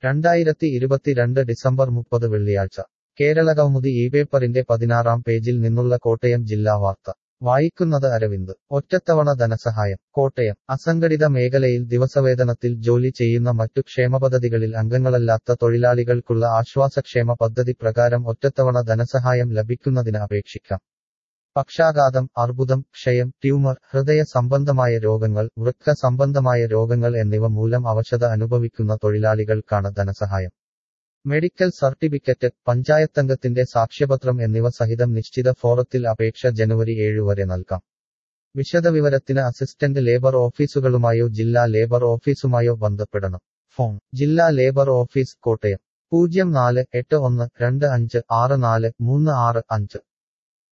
രണ്ടായിരത്തി ഇരുപത്തിരണ്ട് ഡിസംബർ മുപ്പത് വെള്ളിയാഴ്ച കേരളകൗമുദി ഈ പേപ്പറിന്റെ പതിനാറാം പേജിൽ നിന്നുള്ള കോട്ടയം ജില്ലാ വാർത്ത വായിക്കുന്നത് അരവിന്ദ് ഒറ്റത്തവണ ധനസഹായം കോട്ടയം അസംഘടിത മേഖലയിൽ ദിവസവേതനത്തിൽ ജോലി ചെയ്യുന്ന മറ്റു ക്ഷേമപദ്ധതികളിൽ അംഗങ്ങളല്ലാത്ത തൊഴിലാളികൾക്കുള്ള ആശ്വാസക്ഷേമ പദ്ധതി പ്രകാരം ഒറ്റത്തവണ ധനസഹായം ലഭിക്കുന്നതിന് അപേക്ഷിക്കാം പക്ഷാഘാതം അർബുദം ക്ഷയം ട്യൂമർ ഹൃദയ സംബന്ധമായ രോഗങ്ങൾ വൃക്ക സംബന്ധമായ രോഗങ്ങൾ എന്നിവ മൂലം അവശത അനുഭവിക്കുന്ന തൊഴിലാളികൾക്കാണ് ധനസഹായം മെഡിക്കൽ സർട്ടിഫിക്കറ്റ് പഞ്ചായത്തംഗത്തിന്റെ സാക്ഷ്യപത്രം എന്നിവ സഹിതം നിശ്ചിത ഫോറത്തിൽ അപേക്ഷ ജനുവരി ഏഴ് വരെ നൽകാം വിശദവിവരത്തിന് അസിസ്റ്റന്റ് ലേബർ ഓഫീസുകളുമായോ ജില്ലാ ലേബർ ഓഫീസുമായോ ബന്ധപ്പെടണം ഫോൺ ജില്ലാ ലേബർ ഓഫീസ് കോട്ടയം പൂജ്യം നാല് എട്ട് ഒന്ന് രണ്ട് അഞ്ച് ആറ് നാല് മൂന്ന് ആറ് അഞ്ച്